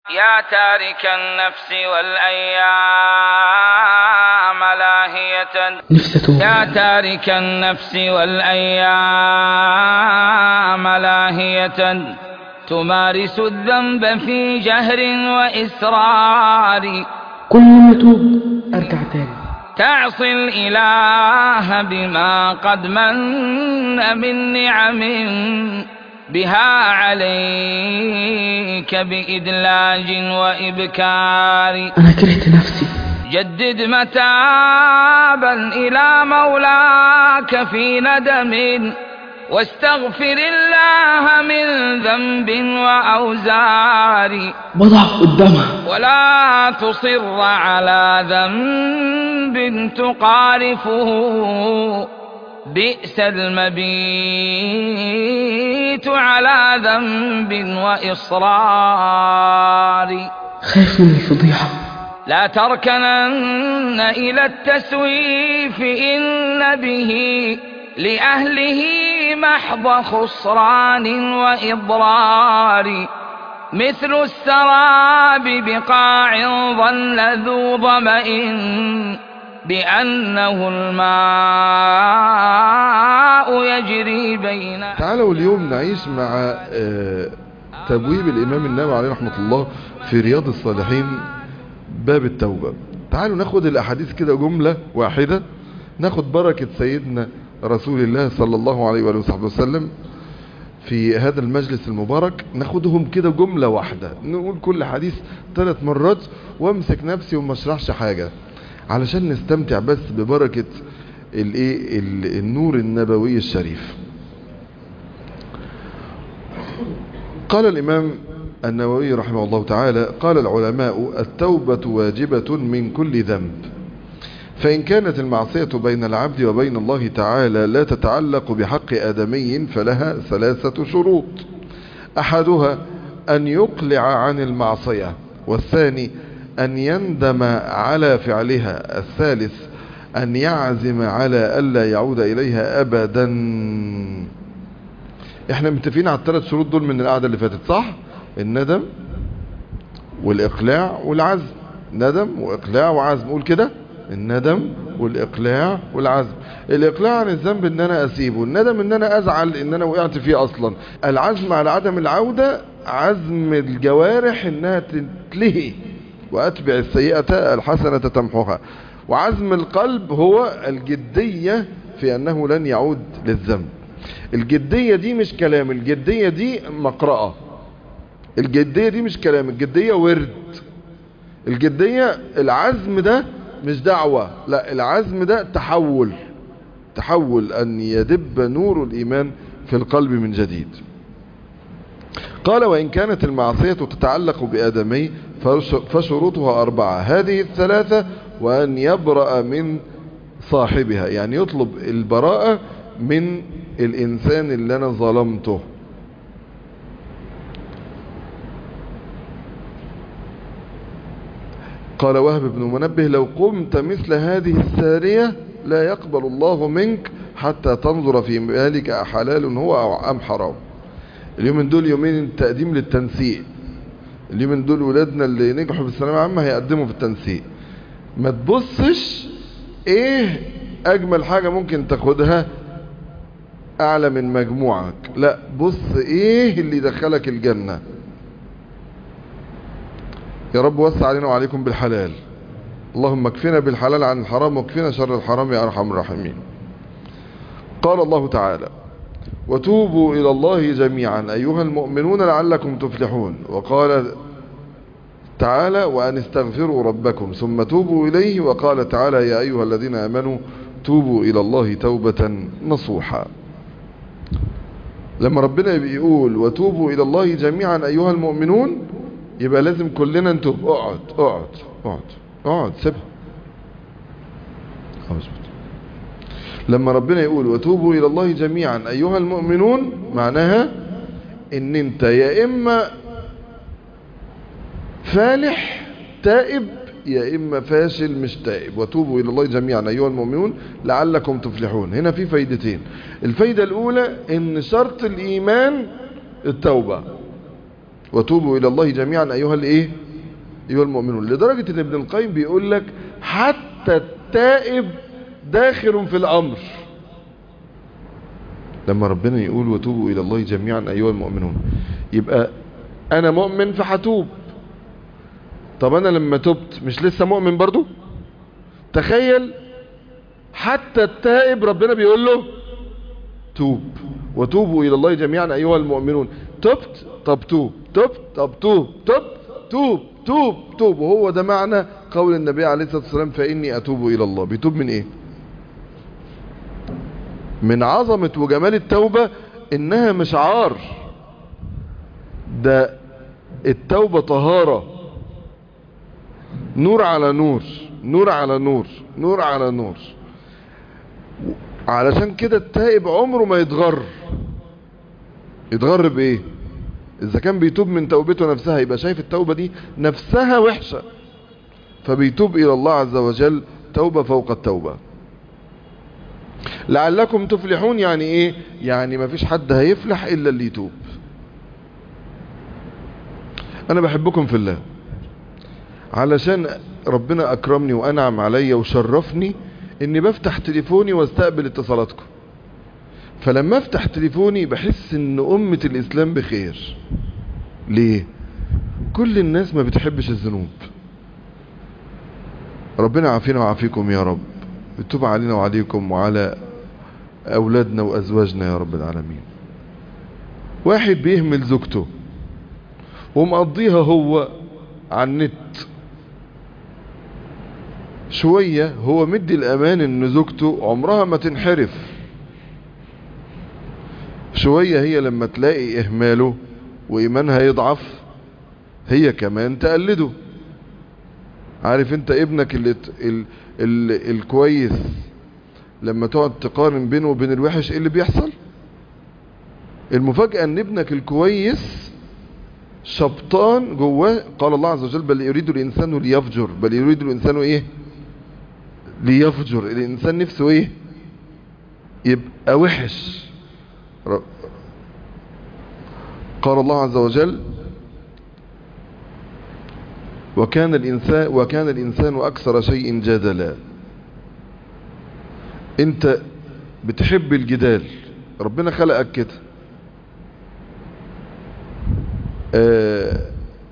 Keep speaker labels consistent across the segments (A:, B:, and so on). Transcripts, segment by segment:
A: يا تارك النفس والأيام لاهية
B: نفسي أتوب
A: يا تارك النفس والأيام لاهية تمارس الذنب في جهر وإسرار
B: كل ما أتوب أرجع تاني
A: تعصي الإله بما قد من من نعم بها عليك بإدلاج وإبكار
B: أنا كرهت نفسي
A: جدد متابا إلى مولاك في ندم واستغفر الله من ذنب وأوزار
B: بضعف قدامها
A: ولا تصر على ذنب تقارفه بئس المبيت على ذنب وإصرار
B: خايف من الفضيحة
A: لا تركنن إلى التسويف إن به لأهله محض خسران وإضرار مثل السراب بقاع ظل ذو ظمأ بأنه الماء يجري بين
C: تعالوا اليوم نعيش مع آه، تبويب الإمام النووي عليه رحمة الله في رياض الصالحين باب التوبة تعالوا ناخد الأحاديث كده جملة واحدة ناخد بركة سيدنا رسول الله صلى الله عليه وآله وصحبه وسلم في هذا المجلس المبارك ناخدهم كده جملة واحدة نقول كل حديث ثلاث مرات وامسك نفسي وما اشرحش حاجة علشان نستمتع بس ببركة الايه ال- النور النبوي الشريف قال الإمام النووي رحمه الله تعالى قال العلماء التوبة واجبة من كل ذنب فإن كانت المعصية بين العبد وبين الله تعالى لا تتعلق بحق آدمي فلها ثلاثة شروط أحدها أن يقلع عن المعصية والثاني أن يندم على فعلها الثالث أن يعزم على ألا يعود إليها أبدا احنا متفقين على الثلاث شروط دول من القعدة اللي فاتت صح الندم والإقلاع والعزم ندم وإقلاع وعزم قول كده الندم والإقلاع والعزم الإقلاع عن الذنب ان انا اسيبه الندم ان انا ازعل ان انا وقعت فيه اصلا العزم على عدم العودة عزم الجوارح انها تتلهي واتبع السيئة الحسنة تمحوها وعزم القلب هو الجدية في انه لن يعود للذنب الجدية دي مش كلام الجدية دي مقرأة الجدية دي مش كلام الجدية ورد الجدية العزم ده مش دعوة لا العزم ده تحول تحول أن يدب نور الإيمان في القلب من جديد قال وإن كانت المعصية تتعلق بآدمي فش- فشروطها أربعة هذه الثلاثة وأن يبرأ من صاحبها يعني يطلب البراءة من الإنسان اللي أنا ظلمته قال وهب بن منبه لو قمت مثل هذه السارية لا يقبل الله منك حتى تنظر في مالك أحلال هو أو أم حرام اليومين دول يومين تقديم للتنسيق اليومين دول ولادنا اللي نجحوا في الثانويه العامه هيقدموا في التنسيق ما تبصش ايه اجمل حاجة ممكن تاخدها اعلى من مجموعك لا بص ايه اللي يدخلك الجنة يا رب وسع علينا وعليكم بالحلال اللهم اكفنا بالحلال عن الحرام واكفنا شر الحرام يا ارحم الراحمين قال الله تعالى وتوبوا إلى الله جميعا أيها المؤمنون لعلكم تفلحون وقال تعالى وأن استغفروا ربكم ثم توبوا إليه وقال تعالى يا أيها الذين آمنوا توبوا إلى الله توبة نصوحا لما ربنا بيقول وتوبوا إلى الله جميعا أيها المؤمنون يبقى لازم كلنا نتوب اقعد اقعد اقعد اقعد سيبها اظبط لما ربنا يقول وتوبوا إلى الله جميعا أيها المؤمنون معناها ان انت يا اما فالح تائب يا اما فاشل مش تائب وتوبوا الى الله جميعا ايها المؤمنون لعلكم تفلحون هنا في فايدتين الفايدة الاولى ان شرط الايمان التوبة وتوبوا الى الله جميعا ايها الايه ايها المؤمنون لدرجة ان ابن القيم بيقول لك حتى التائب داخل في الامر لما ربنا يقول وتوبوا الى الله جميعا ايها المؤمنون يبقى انا مؤمن فحتوب طب انا لما تبت مش لسه مؤمن برضو تخيل حتى التائب ربنا بيقول له توب وتوبوا الى الله جميعا ايها المؤمنون تبت طب توب تبت طب توب تب توب توب توب وهو ده معنى قول النبي عليه الصلاة والسلام فإني أتوب إلى الله بيتوب من إيه من عظمة وجمال التوبة إنها مش عار ده التوبة طهارة نور على نور نور على نور نور على نور علشان كده التائب عمره ما يتغر يتغر بايه اذا كان بيتوب من توبته نفسها يبقى شايف التوبة دي نفسها وحشة فبيتوب الى الله عز وجل توبة فوق التوبة لعلكم تفلحون يعني ايه يعني ما فيش حد هيفلح الا اللي يتوب انا بحبكم في الله علشان ربنا اكرمني وانعم عليا وشرفني اني بفتح تليفوني واستقبل اتصالاتكم فلما افتح تليفوني بحس ان امة الاسلام بخير ليه كل الناس ما بتحبش الذنوب ربنا عافينا وعافيكم يا رب بتوب علينا وعليكم وعلى اولادنا وازواجنا يا رب العالمين واحد بيهمل زوجته ومقضيها هو على النت شوية هو مدي الامان ان زوجته عمرها ما تنحرف شوية هي لما تلاقي اهماله وايمانها يضعف هي كمان تقلده عارف انت ابنك اللي ال ال الكويس لما تقعد تقارن بينه وبين الوحش ايه اللي بيحصل المفاجأة ان ابنك الكويس شبطان جواه قال الله عز وجل بل يريد الانسان ليفجر بل يريد الانسان ايه ليفجر الانسان نفسه ايه يبقى وحش قال الله عز وجل وكان الإنسان وكان الإنسان أكثر شيء جدلا أنت بتحب الجدال ربنا خلقك كده آه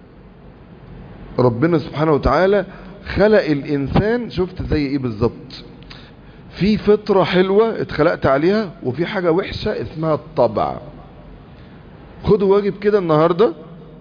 C: ربنا سبحانه وتعالى خلق الإنسان شفت زي إيه بالظبط في فطرة حلوة اتخلقت عليها وفي حاجة وحشة اسمها الطبع خدوا واجب كده النهاردة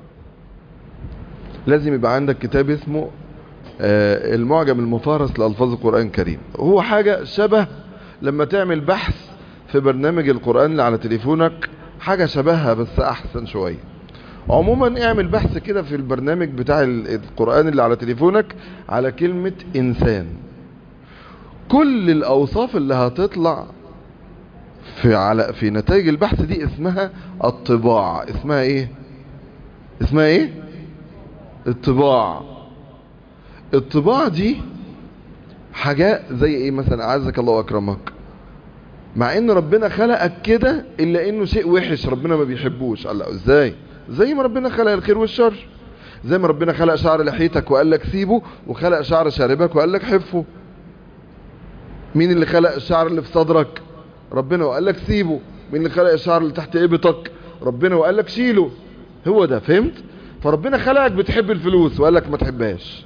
C: لازم يبقى عندك كتاب اسمه آه المعجم المفارس لألفاظ القرآن الكريم هو حاجة شبه لما تعمل بحث في برنامج القرآن اللي على تليفونك حاجة شبهها بس أحسن شوية عموما اعمل بحث كده في البرنامج بتاع القرآن اللي على تليفونك على كلمة إنسان كل الأوصاف اللي هتطلع في على في نتائج البحث دي اسمها الطباع اسمها ايه اسمها ايه الطباع الطباع دي حاجة زي ايه مثلا اعزك الله واكرمك مع ان ربنا خلقك كده الا انه شيء وحش ربنا ما بيحبوش قال له ازاي زي ما ربنا خلق الخير والشر زي ما ربنا خلق شعر لحيتك وقال لك سيبه وخلق شعر شاربك وقال لك حفه مين اللي خلق الشعر اللي في صدرك ربنا وقال لك سيبه مين اللي خلق الشعر اللي تحت ابطك ربنا وقال لك شيله هو ده فهمت فربنا خلقك بتحب الفلوس وقال لك ما تحبهاش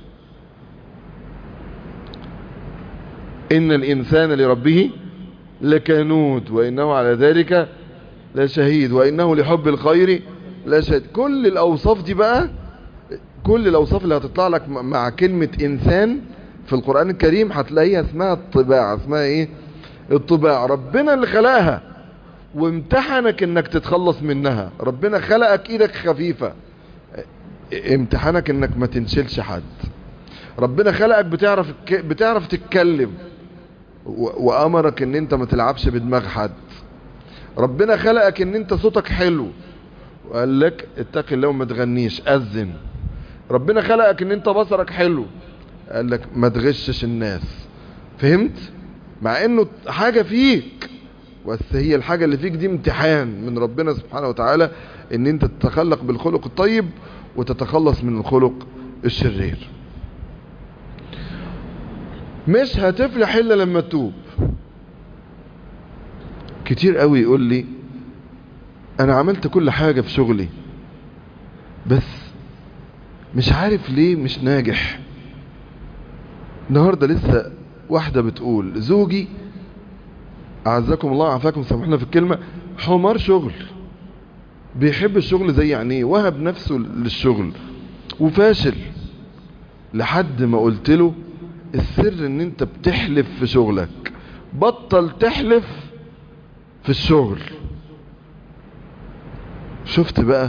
C: ان الانسان لربه لكنود وانه على ذلك لشهيد وانه لحب الخير لشهيد كل الاوصاف دي بقى كل الاوصاف اللي هتطلع لك مع كلمة انسان في القرآن الكريم هتلاقيها اسمها الطباع اسمها ايه الطباع ربنا اللي خلقها وامتحنك انك تتخلص منها ربنا خلقك ايدك خفيفة امتحانك انك ما تنشلش حد ربنا خلقك بتعرف بتعرف تتكلم وامرك ان انت ما تلعبش بدماغ حد ربنا خلقك ان انت صوتك حلو وقال لك اتق الله وما تغنيش اذن ربنا خلقك ان انت بصرك حلو قال لك ما تغشش الناس فهمت مع انه حاجة فيك بس هي الحاجة اللي فيك دي امتحان من ربنا سبحانه وتعالى ان انت تتخلق بالخلق الطيب وتتخلص من الخلق الشرير مش هتفلح الا لما تتوب كتير قوي يقول لي انا عملت كل حاجة في شغلي بس مش عارف ليه مش ناجح النهاردة لسه واحدة بتقول زوجي اعزكم الله عافاكم سامحنا في الكلمة حمار شغل بيحب الشغل زي عينيه وهب نفسه للشغل وفاشل لحد ما قلت له السر ان انت بتحلف في شغلك بطل تحلف في الشغل شفت بقى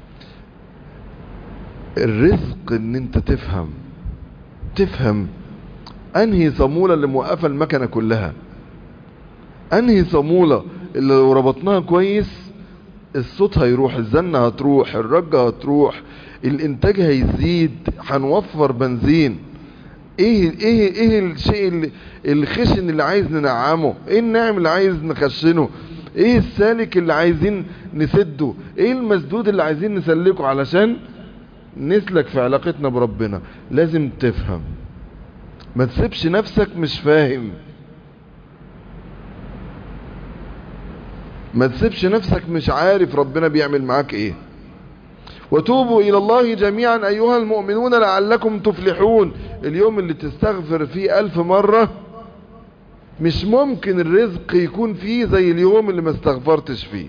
C: الرزق ان انت تفهم تفهم انهي صامولة اللي موقفة المكنة كلها انهي صامولة اللي لو ربطناها كويس الصوت هيروح الزنة هتروح الرجة هتروح الانتاج هيزيد هنوفر بنزين ايه ايه ايه الشيء اللي الخشن اللي عايز ننعمه ايه الناعم اللي عايز نخشنه ايه السالك اللي عايزين نسده ايه المسدود اللي عايزين نسلكه علشان نسلك في علاقتنا بربنا لازم تفهم ما تسيبش نفسك مش فاهم ما تسيبش نفسك مش عارف ربنا بيعمل معاك ايه وتوبوا الى الله جميعا ايها المؤمنون لعلكم تفلحون اليوم اللي تستغفر فيه الف مرة مش ممكن الرزق يكون فيه زي اليوم اللي ما استغفرتش فيه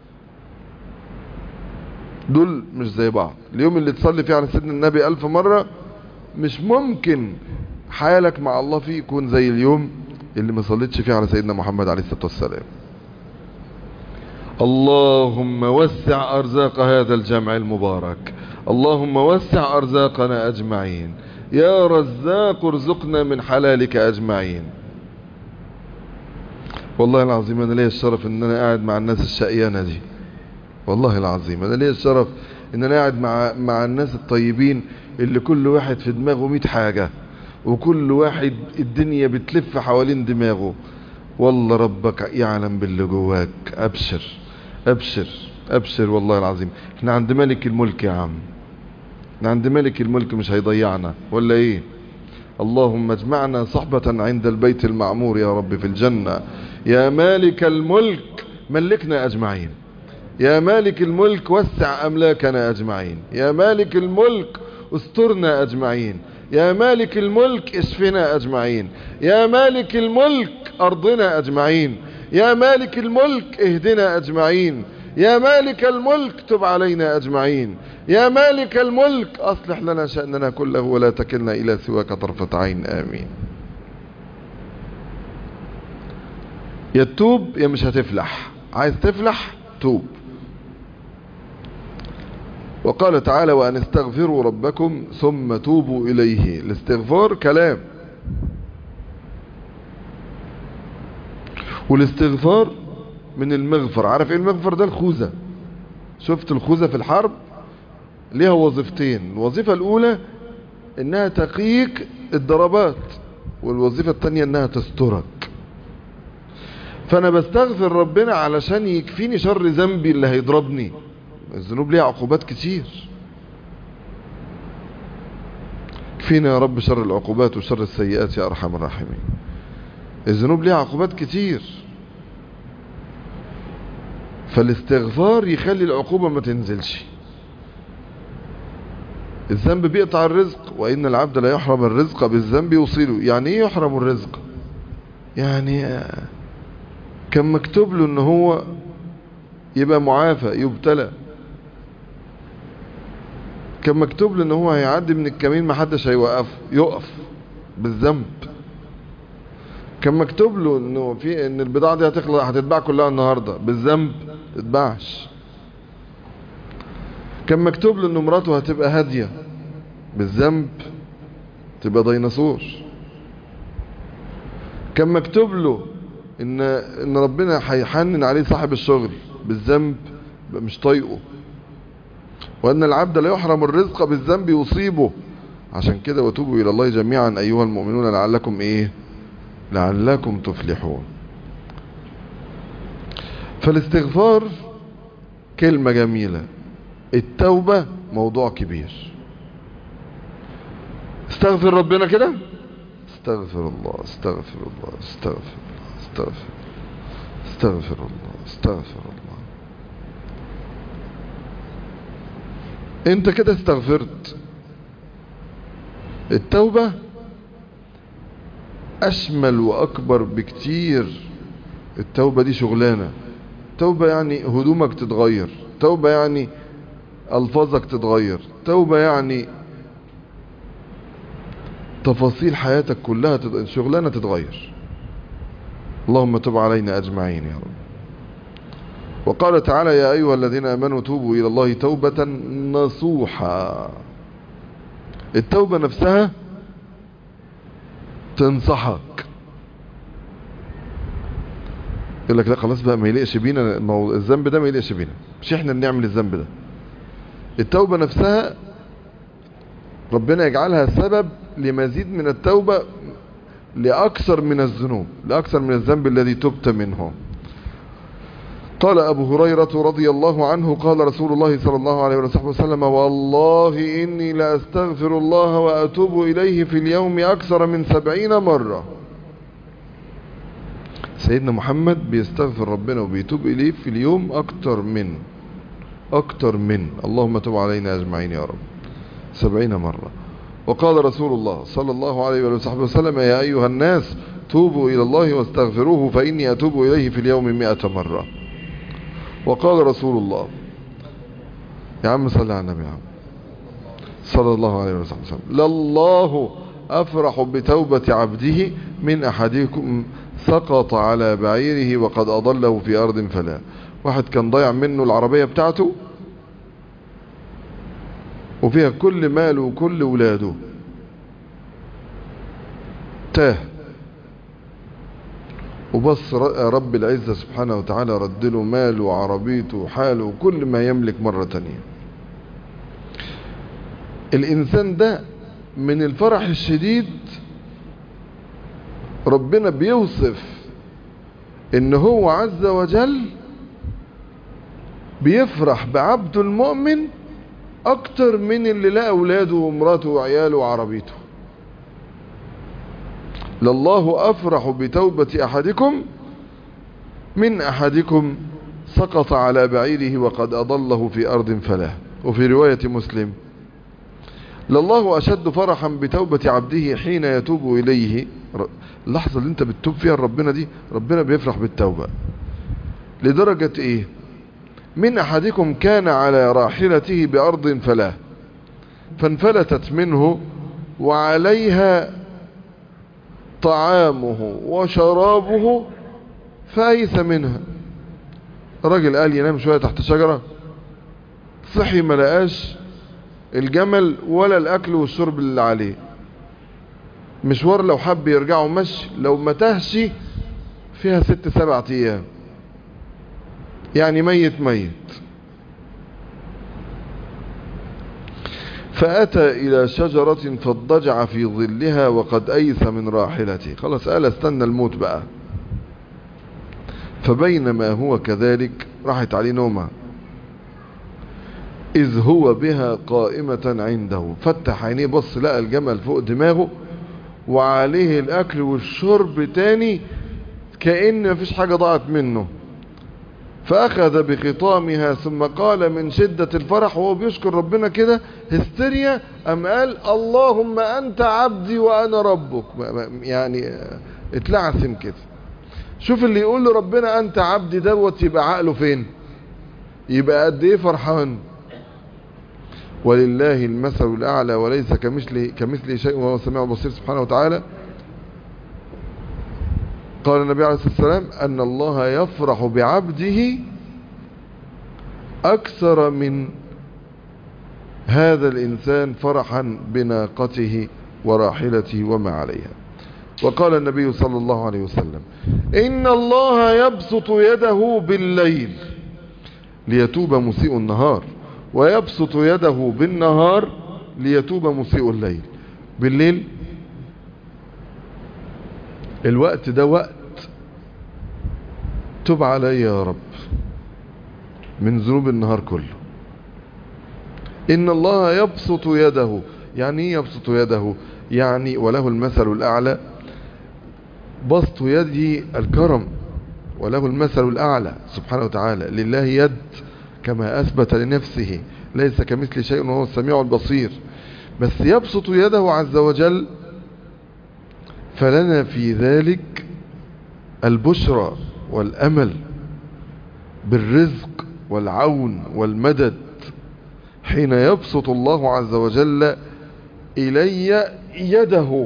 C: دول مش زي بعض اليوم اللي تصلي فيه على سيدنا النبي الف مرة مش ممكن حالك مع الله فيه يكون زي اليوم اللي ما صليتش فيه على سيدنا محمد عليه الصلاة والسلام اللهم وسع أرزاق هذا الجمع المبارك اللهم وسع أرزاقنا أجمعين يا رزاق ارزقنا من حلالك أجمعين والله العظيم أنا ليا الشرف أن أنا قاعد مع الناس الشقيانة دي والله العظيم أنا ليا الشرف أن أنا قاعد مع, مع الناس الطيبين اللي كل واحد في دماغه مئة حاجة وكل واحد الدنيا بتلف حوالين دماغه والله ربك يعلم باللي جواك أبشر أبشر أبشر والله العظيم احنا عند ملك الملك يا عم احنا عند ملك الملك مش هيضيعنا ولا ايه اللهم اجمعنا صحبة عند البيت المعمور يا رب في الجنة يا مالك الملك ملكنا أجمعين يا مالك الملك وسع أملاكنا أجمعين يا مالك الملك استرنا أجمعين يا مالك الملك اشفنا أجمعين يا مالك الملك أرضنا أجمعين يا مالك الملك اهدنا أجمعين يا مالك الملك تب علينا أجمعين يا مالك الملك أصلح لنا شأننا كله ولا تكلنا إلى سواك طرفة عين آمين يا تتوب يا مش هتفلح عايز تفلح توب وقال تعالى وأن استغفروا ربكم ثم توبوا إليه الاستغفار كلام والاستغفار من المغفر عارف ايه المغفر ده الخوذة شفت الخوذة في الحرب ليها وظيفتين الوظيفة الاولى انها تقيك الضربات والوظيفة التانية انها تسترك فانا بستغفر ربنا علشان يكفيني شر ذنبي اللي هيضربني الذنوب ليها عقوبات كتير كفينا يا رب شر العقوبات وشر السيئات يا ارحم الراحمين الذنوب ليها عقوبات كتير فالاستغفار يخلي العقوبة ما تنزلش الذنب بيقطع الرزق وإن العبد لا يحرم الرزق بالذنب يوصله يعني ايه يحرم الرزق يعني كان مكتوب له ان هو يبقى معافى يبتلى كان مكتوب له ان هو هيعدي من الكمين ما حدش هيوقفه يقف بالذنب كان مكتوب له انه في ان البضاعه دي هتخلص هتتباع كلها النهارده بالذنب تتباعش كان مكتوب له ان مراته هتبقى هاديه بالذنب تبقى ديناصور كان مكتوب له ان ان ربنا هيحنن عليه صاحب الشغل بالذنب مش طايقه وان العبد لا يحرم الرزق بالذنب يصيبه عشان كده وتوبوا الى الله جميعا ايها المؤمنون لعلكم ايه لعلكم تفلحون فالاستغفار كلمة جميلة التوبة موضوع كبير استغفر ربنا كده استغفر الله استغفر الله استغفر الله استغفر استغفر الله استغفر الله انت كده استغفرت التوبة اشمل واكبر بكتير التوبة دي شغلانة توبة يعني هدومك تتغير توبة يعني الفاظك تتغير توبة يعني تفاصيل حياتك كلها تت... شغلانة تتغير اللهم تب علينا أجمعين يا رب وقال تعالى يا أيها الذين أمنوا توبوا إلى الله توبة نصوحا التوبة نفسها تنصحك يقول لك لا خلاص بقى ما يليقش بينا المو... الذنب ده ما يليقش بينا مش احنا اللي نعمل الذنب ده التوبة نفسها ربنا يجعلها سبب لمزيد من التوبة لأكثر من الذنوب لأكثر من الذنب الذي تبت منه قال أبو هريرة رضي الله عنه قال رسول الله صلى الله عليه وسلم والله إني لأستغفر الله وأتوب إليه في اليوم أكثر من سبعين مرة سيدنا محمد بيستغفر ربنا وبيتوب إليه في اليوم أكثر من أكثر من اللهم تب علينا أجمعين يا رب سبعين مرة وقال رسول الله صلى الله عليه وصحبه وسلم يا أيها الناس توبوا إلى الله واستغفروه فإني أتوب إليه في اليوم مئة مرة وقال رسول الله يا عم صلى على النبي يا عم صلى الله عليه وسلم لله أفرح بتوبة عبده من أحدكم سقط على بعيره وقد أضله في أرض فلا واحد كان ضيع منه العربية بتاعته وفيها كل ماله وكل ولاده تاه وبص رب العزة سبحانه وتعالى رد له ماله وعربيته وحاله وكل ما يملك مرة تانية الإنسان ده من الفرح الشديد ربنا بيوصف ان هو عز وجل بيفرح بعبده المؤمن اكتر من اللي لقى اولاده ومراته وعياله وعربيته لله افرح بتوبة احدكم من احدكم سقط على بعيره وقد اضله في ارض فلاه وفي رواية مسلم لله اشد فرحا بتوبة عبده حين يتوب اليه اللحظة اللي انت بتتوب فيها ربنا دي ربنا بيفرح بالتوبة لدرجة ايه من احدكم كان على راحلته بارض فلاه فانفلتت منه وعليها طعامه وشرابه فايس منها الراجل قال ينام شوية تحت شجرة صحي ما لقاش الجمل ولا الاكل والشرب اللي عليه مشوار لو حب يرجعوا مشي لو ما تهش فيها ست سبعة ايام يعني ميت ميت فأتى إلى شجرة فاضطجع في ظلها وقد أيس من راحلته خلاص قال استنى الموت بقى فبينما هو كذلك راحت عليه نومه إذ هو بها قائمة عنده فتح عينيه بص لقى الجمل فوق دماغه وعليه الأكل والشرب تاني كأن مفيش حاجة ضاعت منه فأخذ بخطامها ثم قال من شدة الفرح وهو بيشكر ربنا كده هستيريا أم قال اللهم أنت عبدي وأنا ربك يعني اتلعثم كده شوف اللي يقول له ربنا أنت عبدي دوت يبقى عقله فين يبقى قد ايه فرحان ولله المثل الأعلى وليس كمثله كمثله شيء وهو السميع البصير سبحانه وتعالى قال النبي عليه الصلاة والسلام أن الله يفرح بعبده أكثر من هذا الإنسان فرحا بناقته وراحلته وما عليها وقال النبي صلى الله عليه وسلم إن الله يبسط يده بالليل ليتوب مسيء النهار ويبسط يده بالنهار ليتوب مسيء الليل بالليل الوقت ده وقت تب علي يا رب من ذنوب النهار كله إن الله يبسط يده يعني ايه يبسط يده يعني وله المثل الأعلى بسط يده الكرم وله المثل الأعلى سبحانه وتعالى لله يد كما أثبت لنفسه ليس كمثل شيء وهو السميع البصير بس يبسط يده عز وجل فلنا في ذلك البشرى والأمل بالرزق والعون والمدد حين يبسط الله عز وجل إلي يده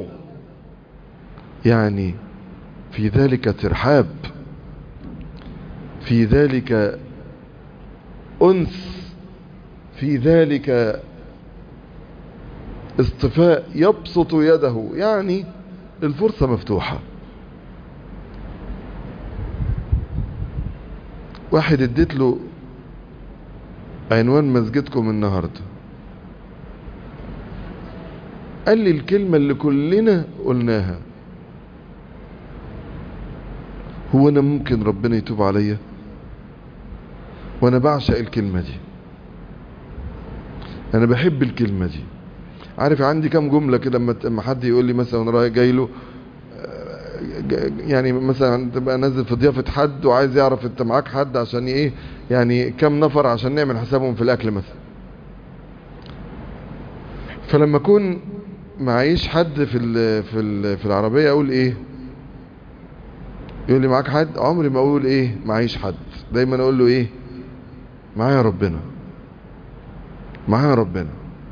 C: يعني في ذلك ترحاب في ذلك أنس في ذلك اصطفاء يبسط يده يعني الفرصة مفتوحة واحد اديت له عنوان مسجدكم النهاردة قال لي الكلمة اللي كلنا قلناها هو انا ممكن ربنا يتوب عليا وانا بعشق الكلمة دي انا بحب الكلمة دي عارف عندي كام جملة كده لما حد يقول لي مثلا وانا رايح جاي له يعني مثلا تبقى نازل في ضيافة حد وعايز يعرف انت معاك حد عشان ايه يعني كم نفر عشان نعمل حسابهم في الاكل مثلا فلما اكون معيش حد في ال في ال في العربية اقول ايه يقول لي معاك حد عمري ما اقول ايه معيش حد دايما اقول له ايه معايا ربنا معايا ربنا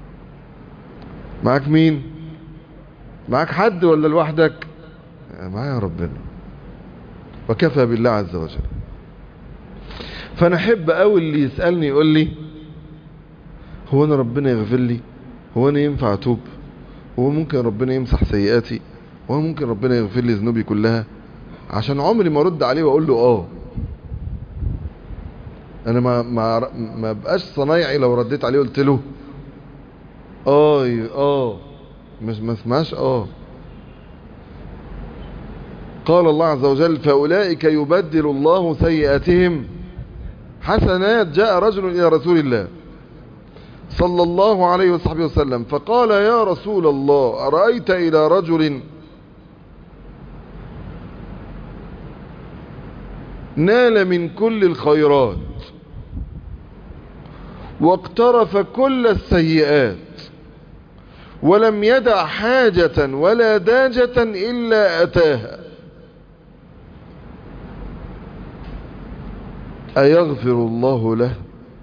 C: معاك مين معاك حد ولا لوحدك معايا ربنا وكفى بالله عز وجل فانا احب قوي اللي يسالني يقول لي هو انا ربنا يغفر لي هو انا ينفع اتوب هو ممكن ربنا يمسح سيئاتي هو ممكن ربنا يغفر لي ذنوبي كلها عشان عمري ما ارد عليه واقول له اه انا ما ما ما بقاش صنايعي لو رديت عليه قلت له اه اه مش ما اسمعش اه قال الله عز وجل فأولئك يبدل الله سيئاتهم حسنات جاء رجل إلى رسول الله صلى الله عليه وصحبه وسلم فقال يا رسول الله أرأيت إلى رجل نال من كل الخيرات واقترف كل السيئات ولم يدع حاجة ولا داجة إلا أتاها أيغفر الله له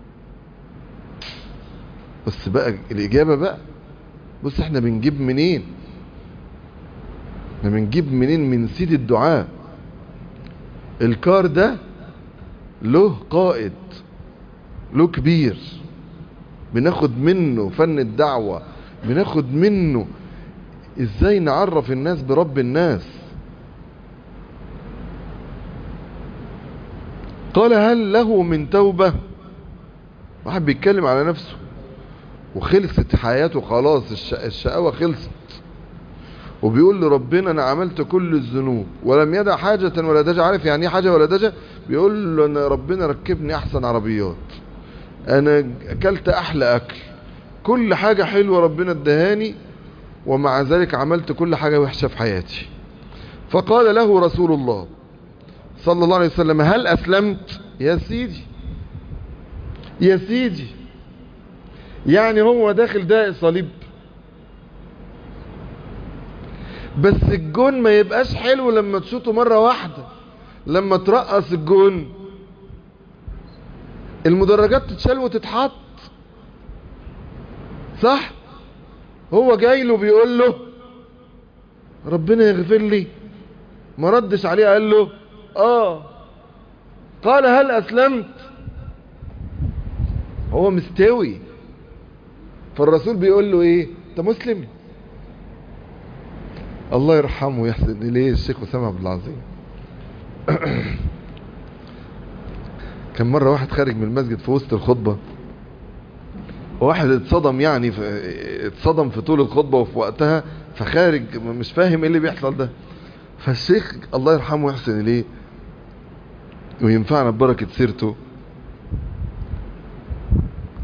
C: بس بقى الإجابة بقى بص احنا بنجيب منين احنا بنجيب منين من سيد الدعاء الكار ده له قائد له كبير بناخد منه فن الدعوة بناخد منه ازاي نعرف الناس برب الناس قال هل له من توبة واحد بيتكلم على نفسه وخلصت حياته خلاص الش... الشقاوة خلصت وبيقول لربنا انا عملت كل الذنوب ولم يدع حاجة ولا دجا عارف يعني ايه حاجة ولا دجا بيقول له انا ربنا ركبني احسن عربيات انا اكلت احلى اكل كل حاجة حلوة ربنا ادهاني ومع ذلك عملت كل حاجة وحشة في حياتي فقال له رسول الله صلى الله عليه وسلم هل أسلمت يا سيدي يا سيدي يعني هو داخل داء صليب بس الجون ما يبقاش حلو لما تشوطه مرة واحدة لما ترقص الجون المدرجات تتشال وتتحط صح هو جاي له بيقول له ربنا يغفر لي ما ردش عليه قال له اه قال هل اسلمت هو مستوي فالرسول بيقول له ايه انت مسلم الله يرحمه ويحسن اليه الشيخ اسامه عبد العظيم كان مره واحد خارج من المسجد في وسط الخطبه واحد اتصدم يعني في اتصدم في طول الخطبه وفي وقتها فخارج مش فاهم ايه اللي بيحصل ده فالشيخ الله يرحمه ويحسن اليه وينفعنا ببركة سيرته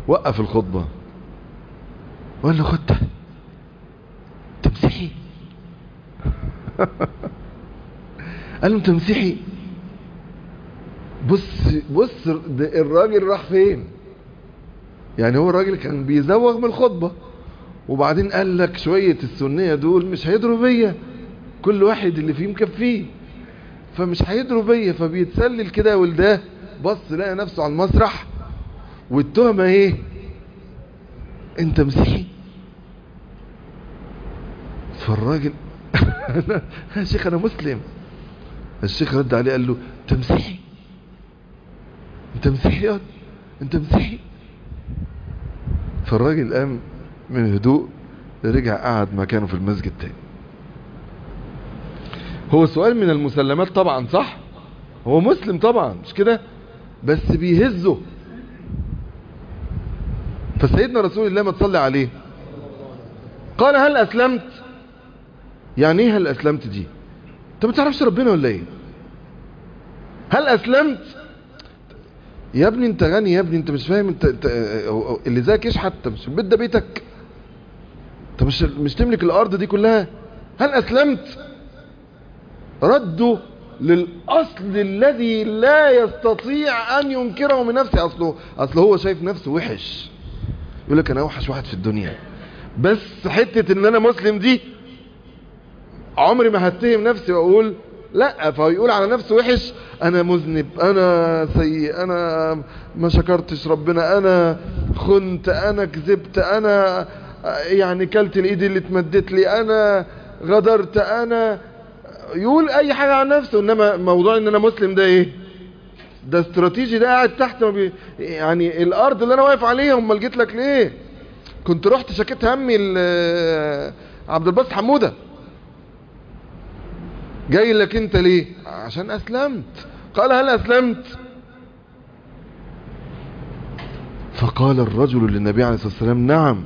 C: وقف الخطبة وقال له خد ده تمسيحي قال له تمسيحي بص بص ده الراجل راح فين يعني هو الراجل كان بيزوغ من الخطبة وبعدين قال لك شوية السنية دول مش هيدروا بيا كل واحد اللي فيه مكفيه فمش هيدروا بيا فبيتسلل كده يا ولداه بص لقى نفسه على المسرح والتهمة ايه انت مسيحي فالراجل يا شيخ انا مسلم الشيخ رد عليه قال له انت مسيحي انت مسيحي يا انت مسيحي فالراجل قام من هدوء رجع قعد مكانه في المسجد تاني هو سؤال من المسلمات طبعا صح هو مسلم طبعا مش كده بس بيهزه فسيدنا رسول الله ما تصلي عليه قال هل اسلمت يعني ايه هل اسلمت دي انت ما تعرفش ربنا ولا ايه هل اسلمت يا ابني انت غني يا ابني انت مش فاهم انت, انت اللي زيك يشحت انت مش البيت ده بيتك انت مش مش تملك الارض دي كلها هل اسلمت ردوا للاصل الذي لا يستطيع ان ينكره من نفسه اصله اصله هو شايف نفسه وحش يقول لك انا اوحش واحد في الدنيا بس حته ان انا مسلم دي عمري ما هتهم نفسي واقول لا فيقول على نفسه وحش انا مذنب انا سيء انا ما شكرتش ربنا انا خنت انا كذبت انا يعني كلت الايد اللي اتمدت لي انا غدرت انا يقول اي حاجة عن نفسه انما موضوع ان انا مسلم ده ايه ده استراتيجي ده قاعد تحت ما بي يعني الارض اللي انا واقف عليها امال جيت لك ليه كنت رحت شكيت همي عبد الباسط حموده جاي لك انت ليه عشان اسلمت قال هل اسلمت فقال الرجل للنبي عليه الصلاة والسلام نعم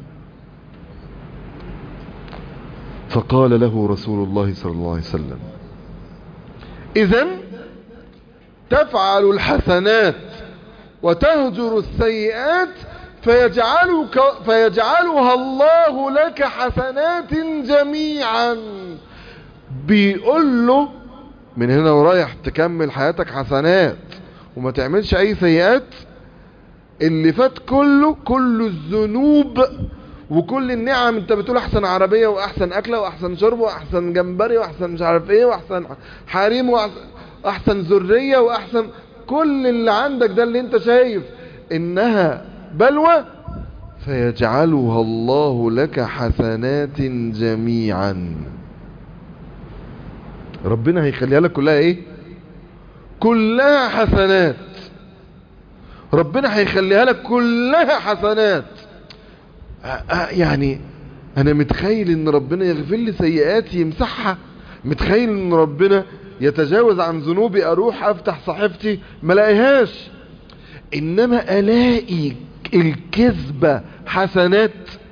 C: فقال له رسول الله صلى الله عليه وسلم اذا تفعل الحسنات وتهجر السيئات فيجعلك فيجعلها الله لك حسنات جميعا بيقول له من هنا ورايح تكمل حياتك حسنات وما تعملش اي سيئات اللي فات كله كل الذنوب وكل النعم انت بتقول احسن عربية واحسن اكلة واحسن شرب واحسن جمبري واحسن مش عارف ايه واحسن حريم واحسن احسن ذرية واحسن كل اللي عندك ده اللي انت شايف انها بلوى فيجعلها الله لك حسنات جميعا ربنا هيخليها لك كلها ايه كلها حسنات ربنا هيخليها لك كلها حسنات يعني انا متخيل ان ربنا يغفر لي سيئاتي يمسحها متخيل ان ربنا يتجاوز عن ذنوبي اروح افتح صحيفتي ما الاقيهاش انما الاقي الكذبة حسنات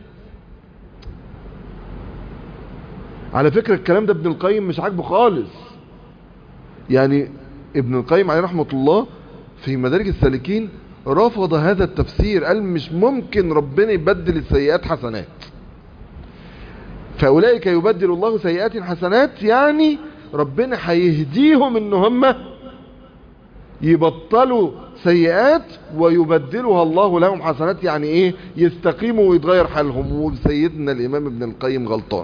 C: على فكرة الكلام ده ابن القيم مش عاجبه خالص يعني ابن القيم عليه رحمة الله في مدارج السالكين رفض هذا التفسير قال مش ممكن ربنا يبدل السيئات حسنات فأولئك يبدل الله سيئات حسنات يعني ربنا هيهديهم ان هم يبطلوا سيئات ويبدلها الله لهم حسنات يعني ايه يستقيموا ويتغير حالهم وسيدنا الامام ابن القيم غلطان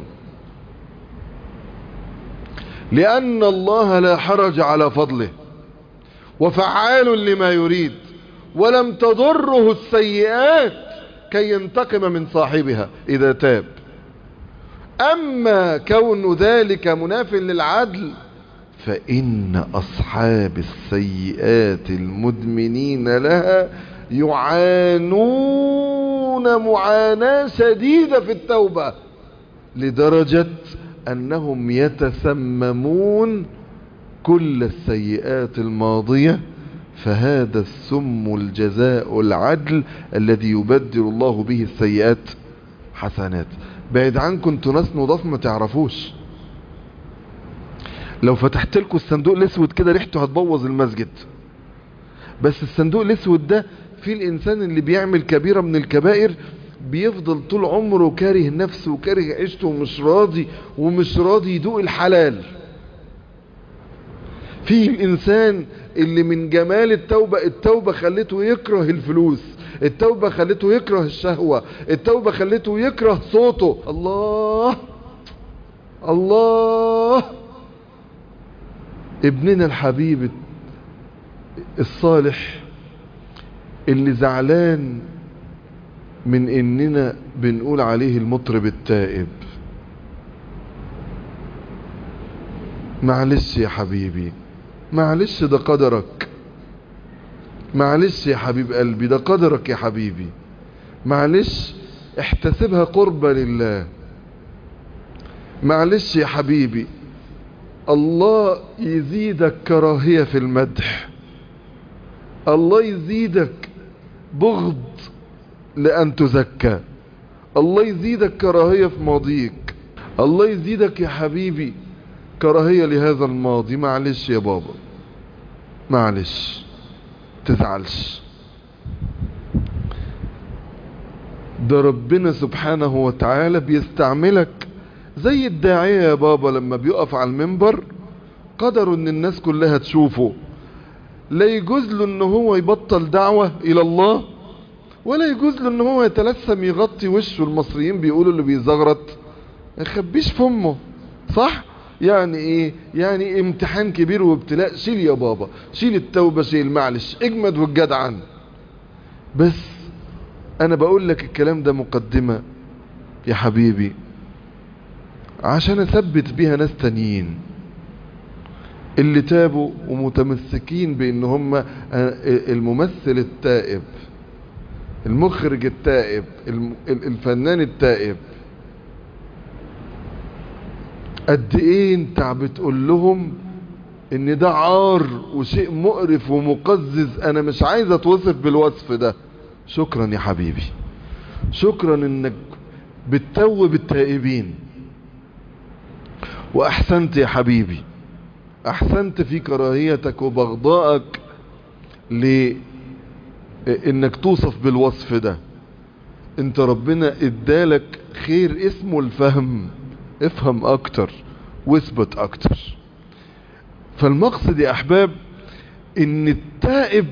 C: لان الله لا حرج على فضله وفعال لما يريد ولم تضره السيئات كي ينتقم من صاحبها اذا تاب اما كون ذلك مناف للعدل فإن أصحاب السيئات المدمنين لها يعانون معاناة شديدة في التوبة لدرجة أنهم يتسممون كل السيئات الماضية فهذا السم الجزاء العدل الذي يبدل الله به السيئات حسنات بعد عنكم انتوا ناس نضاف ما تعرفوش لو فتحت لكم الصندوق الاسود كده ريحته هتبوظ المسجد بس الصندوق الاسود ده في الإنسان اللي بيعمل كبيرة من الكبائر بيفضل طول عمره كاره نفسه وكاره عيشته ومش راضي ومش راضي يدوق الحلال في الإنسان اللي من جمال التوبة التوبة خلته يكره الفلوس التوبة خلته يكره الشهوة التوبة خلته يكره صوته الله الله ابننا الحبيب الصالح اللي زعلان من اننا بنقول عليه المطرب التائب معلش يا حبيبي معلش ده قدرك معلش يا حبيب قلبي ده قدرك يا حبيبي معلش احتسبها قربة لله معلش يا حبيبي الله يزيدك كراهية في المدح الله يزيدك بغض لأن تزكى الله يزيدك كراهية في ماضيك الله يزيدك يا حبيبي كراهية لهذا الماضي معلش يا بابا معلش تزعلش ده ربنا سبحانه وتعالى بيستعملك زي الداعية يا بابا لما بيقف على المنبر قدروا ان الناس كلها تشوفه لا يجوز له ان هو يبطل دعوة الى الله ولا يجوز له ان هو يتلثم يغطي وشه المصريين بيقولوا اللي بيزغرط ما يخبيش فمه صح يعني ايه يعني امتحان كبير وابتلاء شيل يا بابا شيل التوبة شيل معلش اجمد والجدعن بس انا بقول لك الكلام ده مقدمة يا حبيبي عشان اثبت بيها ناس تانيين اللي تابوا ومتمسكين بان هم الممثل التائب المخرج التائب الفنان التائب قد ايه انت بتقول لهم ان ده عار وشيء مقرف ومقزز انا مش عايز اتوصف بالوصف ده شكرا يا حبيبي شكرا انك بتتوب التائبين واحسنت يا حبيبي احسنت في كراهيتك وبغضائك لانك توصف بالوصف ده انت ربنا ادالك خير اسمه الفهم افهم اكتر واثبت اكتر فالمقصد يا احباب ان التائب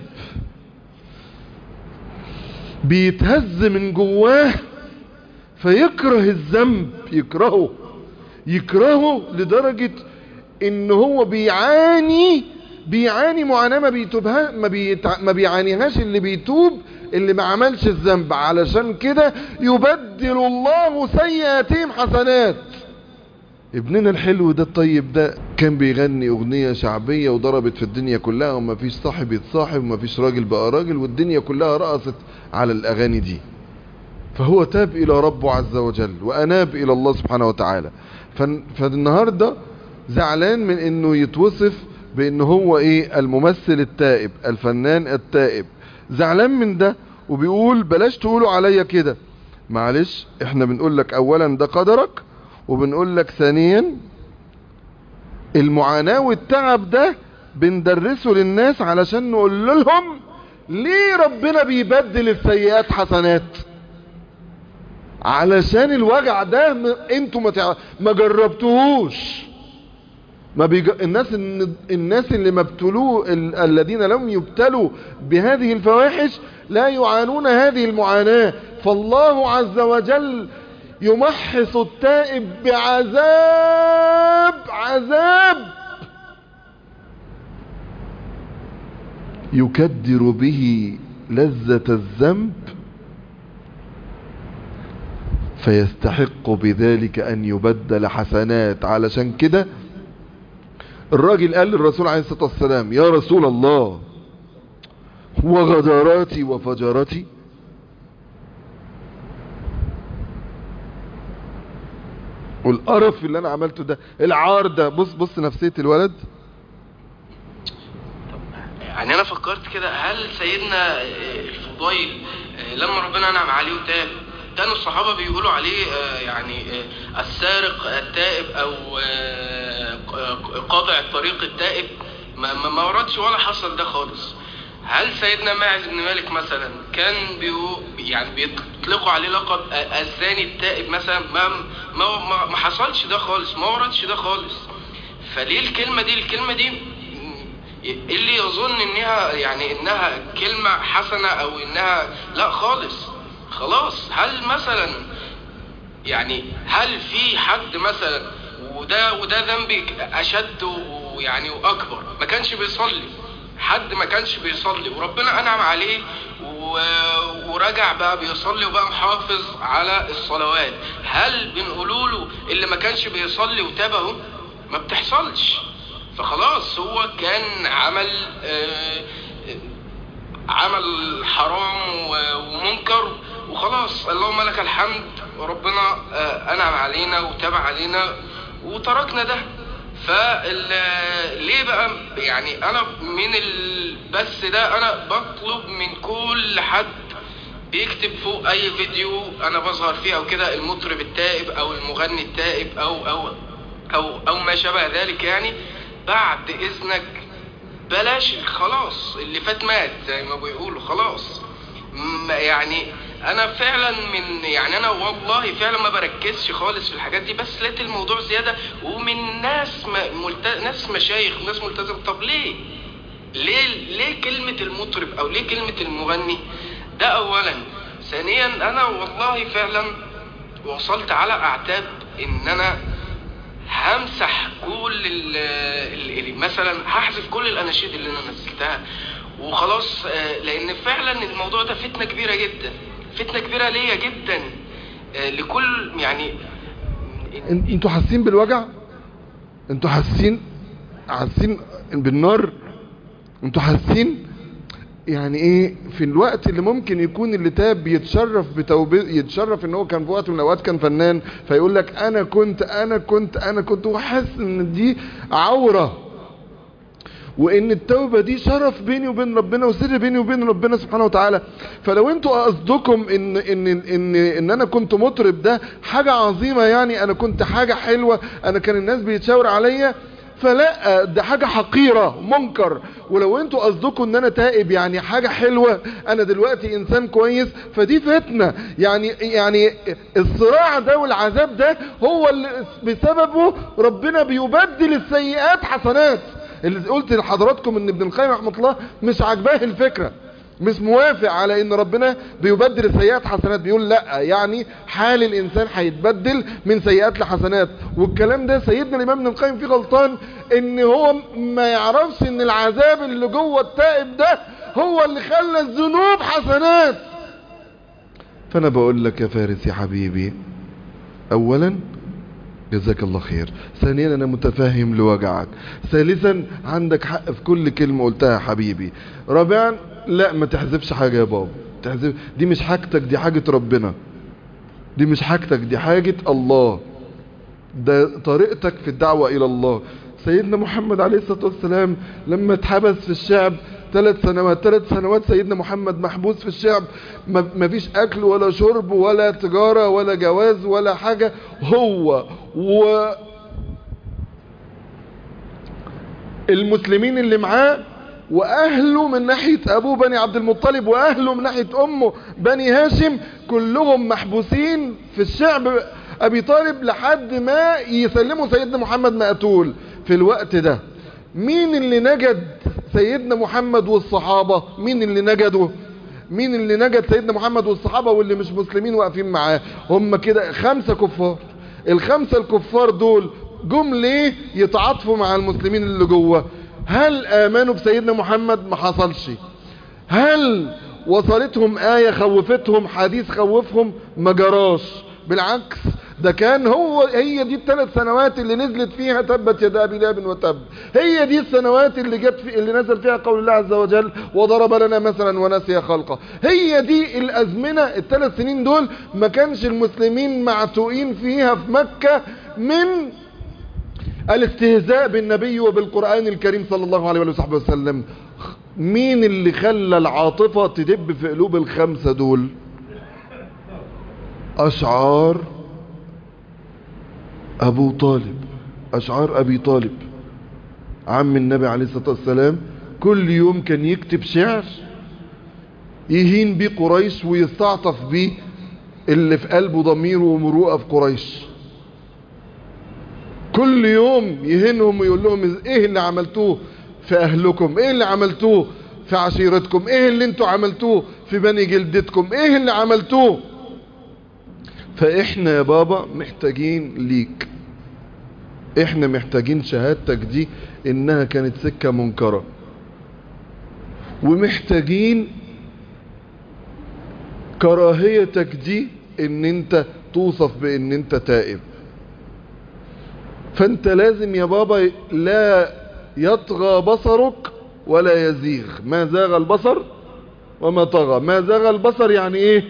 C: بيتهز من جواه فيكره الذنب يكرهه يكرهه لدرجة ان هو بيعاني بيعاني معاناة ما بيتوبها ما, بيتع... ما بيعانيهاش اللي بيتوب اللي ما عملش الذنب علشان كده يبدل الله سيئاتهم حسنات ابننا الحلو ده الطيب ده كان بيغني اغنية شعبية وضربت في الدنيا كلها وما فيش صاحب يتصاحب وما فيش راجل بقى راجل والدنيا كلها رقصت على الاغاني دي فهو تاب الى ربه عز وجل واناب الى الله سبحانه وتعالى فالنهاردة زعلان من انه يتوصف بان هو ايه الممثل التائب الفنان التائب زعلان من ده وبيقول بلاش تقولوا عليا كده معلش احنا بنقول لك اولا ده قدرك وبنقول لك ثانيا المعاناة والتعب ده بندرسه للناس علشان نقول لهم ليه ربنا بيبدل السيئات حسنات علشان الوجع ده م... انتوا ما تع... ما جربتوهوش ما بيج... الناس الناس اللي ما ابتلوا ال... الذين لم يبتلوا بهذه الفواحش لا يعانون هذه المعاناة فالله عز وجل يمحص التائب بعذاب عذاب يكدر به لذة الذنب فيستحق بذلك ان يبدل حسنات علشان كده الراجل قال للرسول عليه الصلاة والسلام يا رسول الله وغدراتي وفجراتي والقرف اللي انا عملته ده العار ده بص بص نفسية الولد
D: يعني انا فكرت كده هل سيدنا الفضيل لما ربنا انعم عليه وتاب كانوا الصحابة بيقولوا عليه يعني السارق التائب او قاطع الطريق التائب ما, ما وردش ولا حصل ده خالص هل سيدنا ماعز بن مالك مثلا كان بيو يعني بيطلقوا عليه لقب الزاني التائب مثلا ما ما ما, ما حصلش ده خالص ما وردش ده خالص فليه الكلمه دي الكلمه دي اللي يظن انها يعني انها كلمه حسنه او انها لا خالص خلاص هل مثلا يعني هل في حد مثلا وده وده ذنب اشد ويعني واكبر ما كانش بيصلي حد ما كانش بيصلي وربنا انعم عليه و... ورجع بقى بيصلي وبقى محافظ على الصلوات هل بنقولوا له اللي ما كانش بيصلي وتابه ما بتحصلش فخلاص هو كان عمل آه عمل حرام ومنكر وخلاص اللهم لك الحمد ربنا آه انعم علينا وتابع علينا وتركنا ده فليه بقى يعني انا من البث ده انا بطلب من كل حد بيكتب فوق اي فيديو انا بظهر فيه او كده المطرب التائب او المغني التائب او او او او ما شابه ذلك يعني بعد اذنك بلاش خلاص اللي فات مات زي ما بيقولوا خلاص يعني انا فعلا من يعني انا والله فعلا ما بركزش خالص في الحاجات دي بس لقيت الموضوع زياده ومن ناس ملت... ناس مشايخ ناس ملتزم طب ليه ليه ليه كلمه المطرب او ليه كلمه المغني ده اولا ثانيا انا والله فعلا وصلت على اعتاب ان انا همسح كل ال ال مثلا هحذف كل الاناشيد اللي انا نزلتها وخلاص لان فعلا الموضوع ده فتنه كبيره جدا فتنه كبيره ليا جدا لكل يعني
C: انتوا حاسين بالوجع انتوا حاسين حاسين بالنار انتوا حاسين يعني ايه في الوقت اللي ممكن يكون اللي تاب يتشرف بتوبه يتشرف ان هو كان في وقت من الاوقات كان فنان فيقول لك انا كنت انا كنت انا كنت وحاسس ان دي عوره وان التوبه دي شرف بيني وبين ربنا وسر بيني وبين ربنا سبحانه وتعالى فلو انتوا قصدكم ان ان ان ان انا كنت مطرب ده حاجه عظيمه يعني انا كنت حاجه حلوه انا كان الناس بيتشاور عليا فلا ده حاجة حقيرة منكر ولو انتوا قصدكم ان انا تائب يعني حاجة حلوة انا دلوقتي انسان كويس فدي فتنة يعني يعني الصراع ده والعذاب ده هو اللي بسببه ربنا بيبدل السيئات حسنات اللي قلت لحضراتكم ان ابن القيم رحمه الله مش عاجباه الفكره مش موافق على ان ربنا بيبدل السيئات حسنات بيقول لا يعني حال الانسان هيتبدل من سيئات لحسنات والكلام ده سيدنا الامام ابن القيم فيه غلطان ان هو ما يعرفش ان العذاب اللي جوه التائب ده هو اللي خلى الذنوب حسنات فانا بقول لك يا فارس يا حبيبي اولا جزاك الله خير ثانيا انا متفاهم لوجعك ثالثا عندك حق في كل كلمة قلتها يا حبيبي رابعا لا ما تحذفش حاجة يا بابا تحذف دي مش حاجتك دي حاجة ربنا دي مش حاجتك دي حاجة الله ده طريقتك في الدعوة الى الله سيدنا محمد عليه الصلاة والسلام لما اتحبس في الشعب ثلاث سنوات ثلاث سنوات سيدنا محمد محبوس في الشعب ما فيش اكل ولا شرب ولا تجارة ولا جواز ولا حاجة هو و المسلمين اللي معاه واهله من ناحية ابوه بني عبد المطلب واهله من ناحية امه بني هاشم كلهم محبوسين في الشعب ابي طالب لحد ما يسلموا سيدنا محمد مقتول في الوقت ده مين اللي نجد سيدنا محمد والصحابة مين اللي نجدوا مين اللي نجد سيدنا محمد والصحابة واللي مش مسلمين واقفين معاه هم كده خمسة كفار الخمسة الكفار دول جم ليه يتعاطفوا مع المسلمين اللي جوه هل امنوا بسيدنا محمد ما حصلش هل وصلتهم آية خوفتهم حديث خوفهم ما جراش بالعكس ده كان هو هي دي الثلاث سنوات اللي نزلت فيها تبت يدا ابي لهب وتب هي دي السنوات اللي جت في اللي نزل فيها قول الله عز وجل وضرب لنا مثلا ونسي خلقه هي دي الازمنه الثلاث سنين دول ما كانش المسلمين معتوقين فيها في مكه من الاستهزاء بالنبي وبالقران الكريم صلى الله عليه وصحبه وسلم مين اللي خلى العاطفه تدب في قلوب الخمسه دول اشعار ابو طالب اشعار ابي طالب عم النبي عليه الصلاة والسلام كل يوم كان يكتب شعر يهين بيه قريش ويستعطف بيه اللي في قلبه ضمير ومروءة في قريش كل يوم يهينهم ويقول لهم ايه اللي عملتوه في اهلكم ايه اللي عملتوه في عشيرتكم ايه اللي انتوا عملتوه في بني جلدتكم ايه اللي عملتوه فاحنا يا بابا محتاجين ليك احنا محتاجين شهادتك دي انها كانت سكة منكرة ومحتاجين كراهيتك دي ان انت توصف بان انت تائب فانت لازم يا بابا لا يطغى بصرك ولا يزيغ ما زاغ البصر وما طغى ما زاغ البصر يعني ايه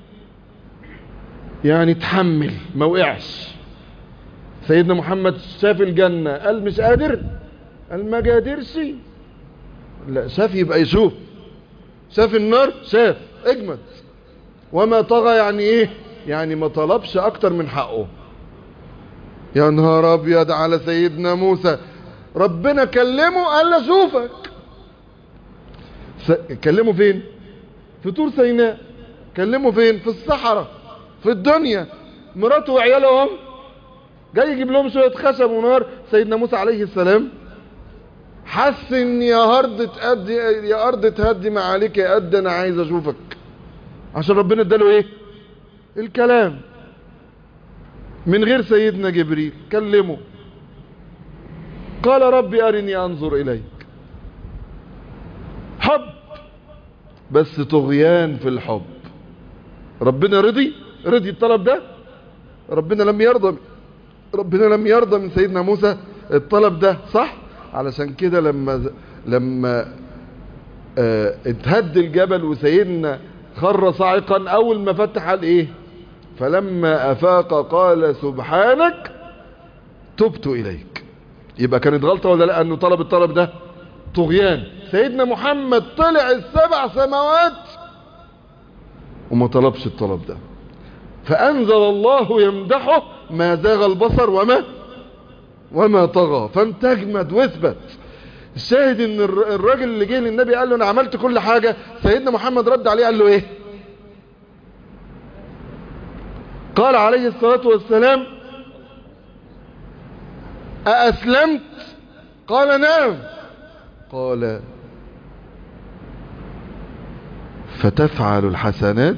C: يعني تحمل ما وقعش سيدنا محمد شاف الجنة قال مش قادر قال ما قادرش لا شاف يبقى يشوف شاف النار شاف اجمد وما طغى يعني ايه يعني ما طلبش اكتر من حقه يا نهار ابيض على سيدنا موسى ربنا كلمه قال له اشوفك س... كلمه فين في طور سيناء كلمه فين في الصحراء في الدنيا مراته وعيالهم جاي يجيب لهم شويه خشب ونار سيدنا موسى عليه السلام حس ان يا ارض تأدي يا ارض تهدي ما عليك يا قد انا عايز اشوفك عشان ربنا اداله ايه الكلام من غير سيدنا جبريل كلمه قال ربي ارني انظر اليك حب بس طغيان في الحب ربنا رضي رضي الطلب ده ربنا لم يرضى ربنا لم يرضى من سيدنا موسى الطلب ده صح علشان كده لما لما اه اتهد الجبل وسيدنا خر صاعقا اول ما فتح قال ايه فلما افاق قال سبحانك تبت اليك يبقى كانت غلطة ولا لا انه طلب الطلب ده طغيان سيدنا محمد طلع السبع سماوات وما طلبش الطلب ده فانزل الله يمدحه ما زاغ البصر وما وما طغى فانت اجمد واثبت الشاهد ان الراجل اللي جه للنبي قال له انا عملت كل حاجة سيدنا محمد رد عليه قال له ايه قال عليه الصلاة والسلام أأسلمت قال نعم قال فتفعل الحسنات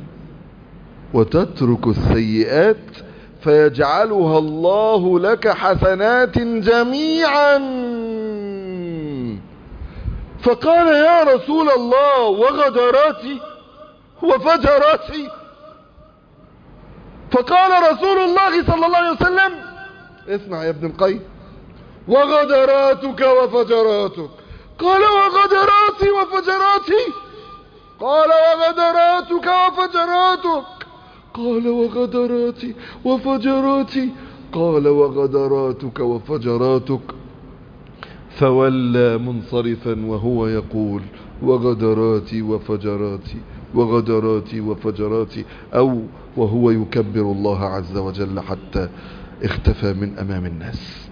C: وتترك السيئات فيجعلها الله لك حسنات جميعا فقال يا رسول الله وغدراتي وفجراتي فقال رسول الله صلى الله عليه وسلم اسمع يا ابن القيم وغدراتك وفجراتك قال وغدراتي وفجراتي قال وغدراتك وفجراتك قال وغدراتي وفجراتي قال وغدراتك وفجراتك فولى منصرفا وهو يقول وغدراتي وفجراتي وغدراتي وفجراتي أو وهو يكبر الله عز وجل حتى اختفى من أمام الناس